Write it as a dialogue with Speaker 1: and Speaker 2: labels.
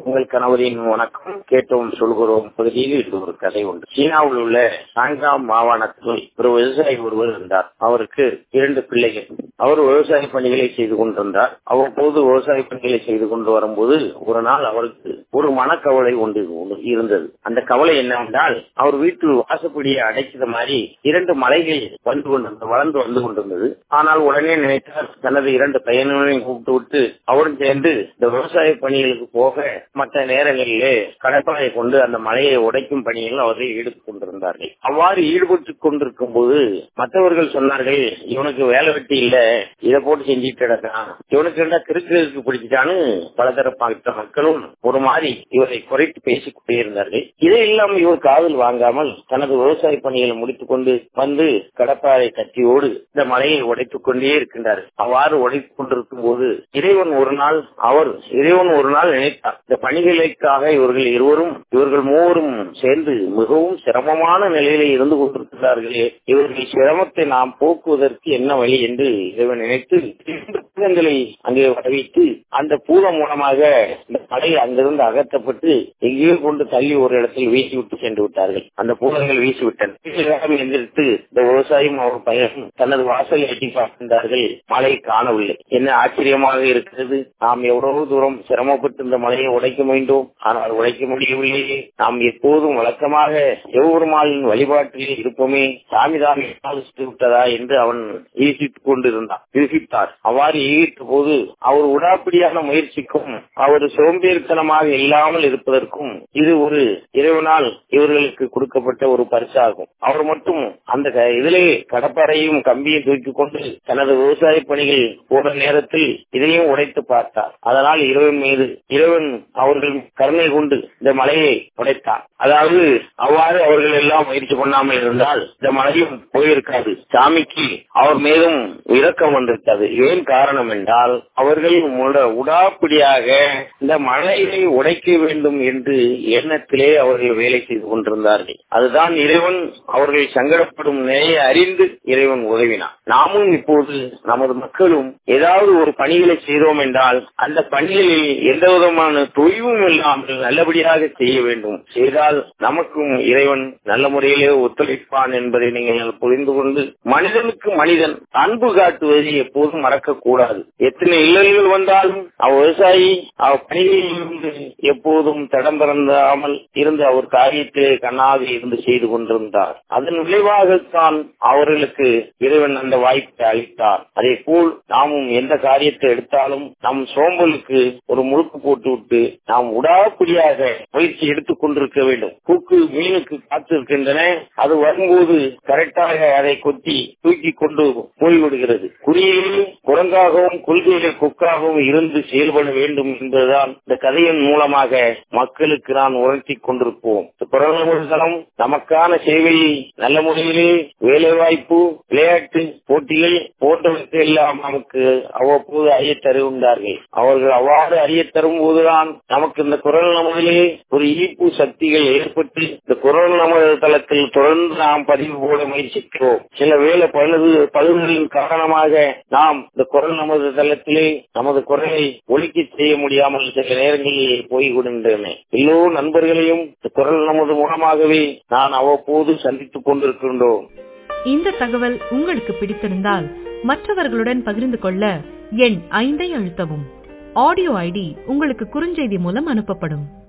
Speaker 1: உங்கள் கணவரின் வணக்கம் கேட்டோம் சொல்கிறோம் பகுதியில் இது ஒரு கதை உண்டு சீனாவில் உள்ள சாங்காம் மாகாணத்தில் ஒரு விவசாயி ஒருவர் இருந்தார் அவருக்கு இரண்டு பிள்ளைகள் அவர் விவசாய பணிகளை செய்து கொண்டிருந்தார் அவ்வப்போது விவசாய பணிகளை செய்து கொண்டு வரும்போது ஒரு நாள் அவருக்கு ஒரு மனக்கவலை ஒன்று இருந்தது அந்த கவலை என்னவென்றால் அவர் வீட்டு வாசப்படியை அடைக்கிற மாதிரி இரண்டு மலைகள் வந்து கொண்டிருந்தது வளர்ந்து வந்து கொண்டிருந்தது ஆனால் உடனே நினைத்தார் தனது இரண்டு பையன்களையும் கூப்பிட்டு விட்டு அவரும் சேர்ந்து இந்த விவசாய பணிகளுக்கு போக மற்ற நேரங்களிலே கடற்கரையை கொண்டு அந்த மலையை உடைக்கும் பணியில் அவர்கள் ஈடுபட்டு கொண்டிருந்தார்கள் அவ்வாறு ஈடுபட்டு கொண்டிருக்கும் போது மற்றவர்கள் சொன்னார்கள் இவனுக்கு வேலை வெட்டி இல்ல இதை போட்டு செஞ்சுட்டு கிடக்கான் இவனுக்கு என்ன கிறுக்கு பிடிச்சிட்டான்னு பலதரப்பட்ட மக்களும் ஒரு மாதிரி இவரை குறைத்து பேசிக் கொண்டே இருந்தார்கள் இதை இல்லாமல் இவர் காதல் வாங்காமல் தனது விவசாய பணிகளை முடித்துக் கொண்டு வந்து கடப்பாறை கத்தியோடு இந்த மலையை உடைத்துக் கொண்டே இருக்கின்றார் அவ்வாறு உடைத்துக் கொண்டிருக்கும் போது இறைவன் ஒரு நாள் அவர் இறைவன் ஒரு நாள் நினைத்தார் இந்த பணிகளுக்காக இவர்கள் இருவரும் இவர்கள் மூவரும் சேர்ந்து மிகவும் சிரமமான நிலையில இருந்து கொண்டிருக்கிறார்களே இவர்கள் சிரமத்தை நாம் போக்குவதற்கு என்ன வழி என்று இறைவன் நினைத்து பூதங்களை அங்கே வரவைத்து அந்த பூதம் மூலமாக இந்த மலை அங்கிருந்து அகற்றப்பட்டு எங்கேயோ கொண்டு தள்ளி ஒரு இடத்தில் வீசி விட்டு சென்று விட்டார்கள் அந்த பூதங்கள் வீசிவிட்டன எந்திரித்து இந்த விவசாயம் அவர் பையனும் தனது வாசலை எட்டி பார்க்கின்றார்கள் மழை காணவில்லை என்ன ஆச்சரியமாக இருக்கிறது நாம் எவ்வளவு தூரம் சிரமப்பட்டு இந்த மலையை உடைக்க வேண்டும் ஆனால் உடைக்க முடியவில்லையே நாம் எப்போதும் வழக்கமாக எவ்வொருமாளின் வழிபாட்டில் இருப்போமே சாமிதான் விட்டதா என்று அவன் ஈசித்துக் கொண்டிருந்தான் யூகித்தார் அவ்வாறு ஈகிட்ட போது அவர் உடாப்பிடியான முயற்சிக்கும் அவர் சோம்பேறித்தனமாக இல்லாமல் இருப்பதற்கும் இது ஒரு இறைவனால் இவர்களுக்கு கொடுக்கப்பட்ட ஒரு பரிசாகும் அவர் மட்டும் அந்த இதிலே கடப்பாறையும் கம்பியை தூக்கிக் கொண்டு தனது விவசாய பணிகள் போன நேரத்தில் இதையும் உடைத்து பார்த்தார் அதனால் இறைவன் மீது இறைவன் அவர்கள் கருணை கொண்டு இந்த மலையை உடைத்தார் அதாவது அவ்வாறு அவர்கள் எல்லாம் முயற்சி பண்ணாமல் இருந்தால் இந்த மலையும் போயிருக்காது சாமிக்கு அவர் மீதும் இரக்கம் வந்திருக்காது ஏன் காரணம் என்றால் அவர்கள் உடாப்பிடியாக இந்த மலையை உடைக்க வேண்டும் என்று எண்ணத்திலே அவர்கள் வேலை செய்து கொண்டிருந்தார்கள் அதுதான் இறைவன் அவர்கள் சங்கடப்படும் நிலையை அறிந்து இறைவன் உதவினார் நாமும் இப்போது நமது மக்களும் ஏதாவது ஒரு பணிகளை செய்தோம் என்றால் அந்த பணிகளில் எந்த விதமான தொய்வும் இல்லாமல் நல்லபடியாக செய்ய வேண்டும் செய்தால் நமக்கும் இறைவன் நல்ல முறையிலே ஒத்துழைப்பான் என்பதை நீங்கள் புரிந்து கொண்டு மனிதனுக்கு மனிதன் அன்பு காட்டுவதை எப்போதும் மறக்க கூடாது எத்தனை இல்லல்கள் வந்தாலும் அவ் விவசாயி அவ் பணிகளில் இருந்து எப்போதும் தடம் பிறந்தாமல் இருந்து அவர் காரியத்திலே கண்ணாக இருந்து செய்து கொண்டிருந்தார் அதன் விளைவாகத்தான் அவர்களுக்கு இறைவன் அந்த வாய்ப்பை அளித்தார் அதே போல் நாமும் எந்த காரியத்தை எடுத்தாலும் நம் சோம்பலுக்கு ஒரு முழுக்கு போட்டு விட்டு நாம் உடாப்பிடியாக முயற்சி எடுத்துக் கொண்டிருக்க வேண்டும் கூக்கு மீனுக்கு காத்திருக்கின்றன அது வரும்போது கரெக்டாக அதை கொத்தி தூக்கி கொண்டு போய்விடுகிறது குறியிலே குரங்காகவும் கொள்கையிலே கொக்காகவும் இருந்து செயல்பட வேண்டும் என்பதுதான் இந்த கதையின் மூலமாக மக்களுக்கு நான் உணர்த்தி கொண்டிருப்போம் புறநலம் நமக்கான சேவையை நல்ல முறையிலே வேலை வாய்ப்பு விளையாட்டு போட்டிகள் போன்றவற்றை எல்லாம் நமக்கு அவ்வப்போது அறிய தருகின்றார்கள் அவர்கள் அவ்வாறு அறிய தரும் போதுதான் நமக்கு இந்த குரல் நமதிலே ஒரு ஈர்ப்பு சக்திகள் ஏற்பட்டு இந்த குரல் நமது தளத்தில் தொடர்ந்து நாம் பதிவு போட முயற்சிக்கிறோம் சில வேலை பழுது பழுதுகளின் காரணமாக நாம் இந்த குரல் நமது தளத்திலே நமது குரலை ஒழிக்க செய்ய முடியாமல் சில நேரங்களில் போய்விடுகின்றன எல்லோ நண்பர்களையும் குரல் நமது மூலமாகவே நான் அவ்வப்போது சந்தித்துக் கொண்டிருக்கின்றோம்
Speaker 2: இந்த தகவல் உங்களுக்கு பிடித்திருந்தால் மற்றவர்களுடன் பகிர்ந்து கொள்ள எண் ஐந்தை அழுத்தவும் ஆடியோ ஐடி உங்களுக்கு குறுஞ்செய்தி மூலம் அனுப்பப்படும்